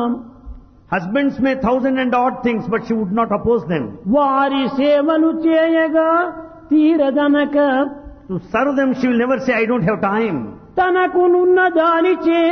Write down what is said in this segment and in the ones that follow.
Husbands may thousand and odd things, but she would not oppose them. వారి సేవలు చేయగా తీరదనక To serve them, she will never say, I don't have time. తనకునున్న దానిచే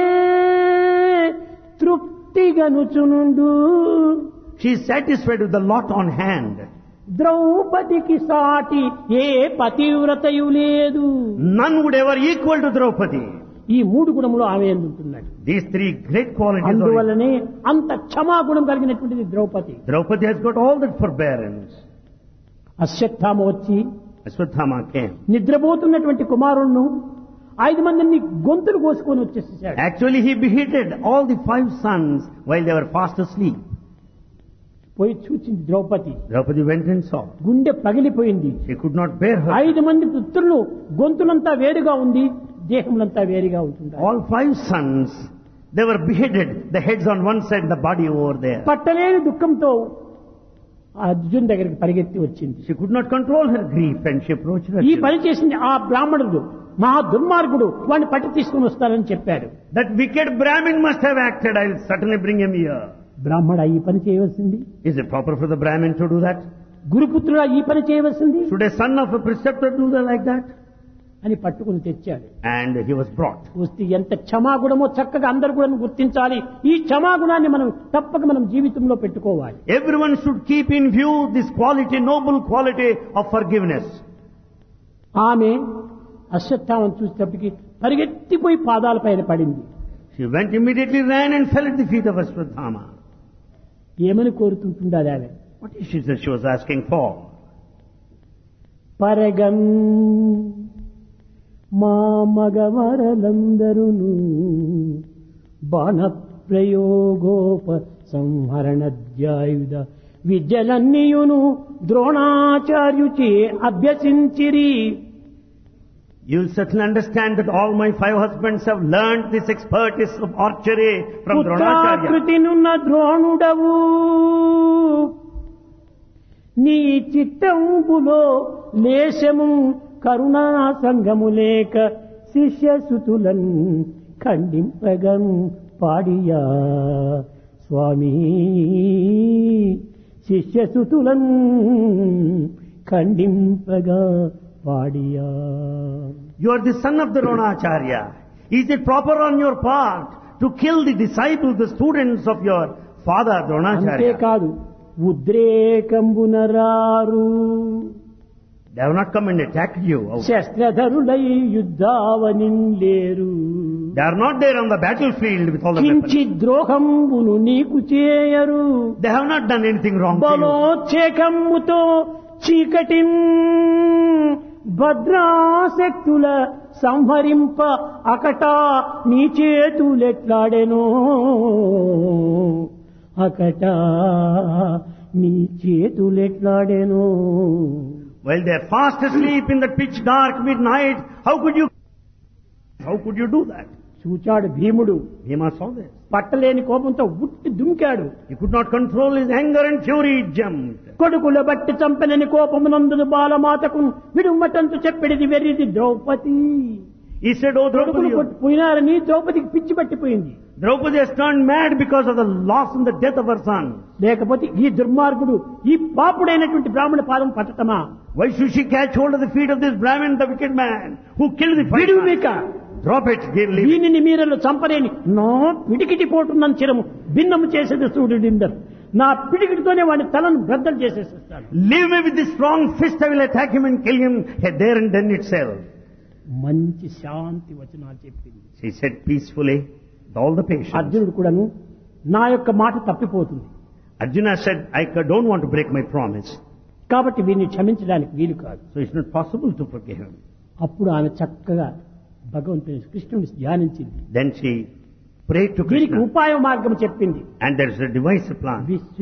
తృప్తిగనుచునుండు She is satisfied with the lot on hand. ద్రౌపదికి సాటి ఏ పతివ్రతయు లేదు None would ever equal to Draupadi. ఈ మూడు గుణములు ఆమె ఎందుకున్నాడు These three great qualities. Are, అందువల్లనే అంత క్షమాగుణం కలిగినటువంటిది Draupadi Draupadi has got all that forbearance. Ashwatthama వచ్చి Aswathama came. నిద్రపోతున్నటువంటి కుమారుణ్ణు ఐదు మందిని గొంతులు కోసుకొని వచ్చేసేసాడు Actually, he beheaded all the five sons while they were fast asleep. పోయి చూచింది Draupadi Draupadi went and saw. గుండె పగిలిపోయింది She could not bear her. ఐదు మంది పుత్రులు గొంతులంతా వేరుగా ఉంది దేహములంతా వేరుగా ఉంటుంది All five sons, they were beheaded. The heads on one side, the body over there. పట్టలేని దుఃఖంతో ఆ అర్జున్ దగ్గరికి పరిగెత్తి వచ్చింది She could not control her grief and she approached her. ఈ పని చేసింది ఆ బ్రాహ్మణుడు మహా దుర్మార్గుడు వాడిని పట్టి తీసుకుని వస్తానని చెప్పాడు That wicked Brahmin must have acted. I'll certainly bring him here. బ్రాహ్మణ ఈ పని చేయవలసింది Is it proper for the Brahmin to do that? గురుపుత్రుడా ఈ పని చేయవలసింది Should a son of a preceptor do that like that? అని పట్టుకుని తెచ్చాడు And he was brought. వస్తే ఎంత క్షమాగుణమో చక్కగా అందరు కూడా గుర్తించాలి ఈ క్షమాగుణాన్ని మనం తప్పక మనం జీవితంలో పెట్టుకోవాలి Everyone should keep in view this quality, noble quality of forgiveness. ఆమె అశ్వత్థామను చూసేటప్పటికి పరిగెత్తిపోయి పాదాల పైన పడింది She went immediately, ran and fell at the feet of Aswadhama. ఏమని కోరుతుంటుండాలి ఆమె What is it that she was asking for? పరగన్ మా మగవరలందరును బాణ ప్రయోగోప సంహరణధ్యాయుధ విద్యలన్నీయును ద్రోణాచార్యుచే అభ్యసించిరి You'll certainly understand that all my five husbands have learned this expertise of archery from Dronacharya. పుత్రాకృతినున్న ద్రోణుడవు నీ చిత్తంబులో లేశము కరుణా సంగము లేక శిష్యసుతులన్ ఖండింపగన్ పాడియా స్వామి శిష్యసుతులన్ ఖండింపగా పాడియా You are the son of the Dronacharya. Is it proper on your part to kill the disciples, the students of your father Dronacharya? అంతేకాదు ఉద్రేకంబునరారు They have not come and attacked you. శస్త్రధరులై యుద్ధావని లేరు They are not there on the battlefield with all the weapons. కించి ద్రోహంబును నీకు చేయరు They have not done anything wrong to you. బలోచ్చేకంబుతో చీకటిన్ భద్రాశక్తుల సంహరింప అకటా నీ చేతులెట్లాడెనో అకటా నీ చేతులెట్లాడెనో While they are fast asleep in the pitch dark midnight, how could you, how could you do that? చూచాడు భీముడు Bhima saw this. పట్టలేని కోపంతో ఉట్టి దుమికాడు He could not control his anger and fury, he jumped. కొడుకుల బట్టి చంపనని కోపమునందును బాలమాతకు విడుమటంతు చెప్పిడిది వెర్రిది Draupadi He said, Oh కొడుకులు Draupadi, కొట్టి పోయినారని ద్రౌపదికి పిచ్చి పట్టిపోయింది Draupadi has turned mad because of the loss and the death of her son. లేకపోతే ఈ దుర్మార్గుడు ఈ పాపుడైనటువంటి బ్రాహ్మణ పాదం పట్టటమా Why should she catch hold of the feet of this Brahmin, the wicked man, who killed the five విడువు sons? మీక Drop it, give leave. it. దీనిని మీరలో చంపలేని నా పిడికిటి పోటున్న చిరము భిన్నము చేసేది సూర్యుడిందరు నా పిడికిటితోనే వాడి తలను బ్రద్దలు చేసేసేస్తాడు Leave me with this strong fist, I will attack him and kill him there and then itself. మంచి శాంతి వచనాలు చెప్పింది She said peacefully, with all the patience. అర్జునుడు కూడాను నా యొక్క మాట తప్పిపోతుంది Arjuna said, I don't want to break my promise. కాబట్టి వీరిని క్షమించడానికి వీలు కాదు So it's not possible to forgive him. అప్పుడు ఆమె చక్కగా భగవంతుని కృష్ణుని ధ్యానించింది Then she prayed to దీనికి Krishna. ఉపాయ మార్గం చెప్పింది And there's a device, a plan. విశ్వ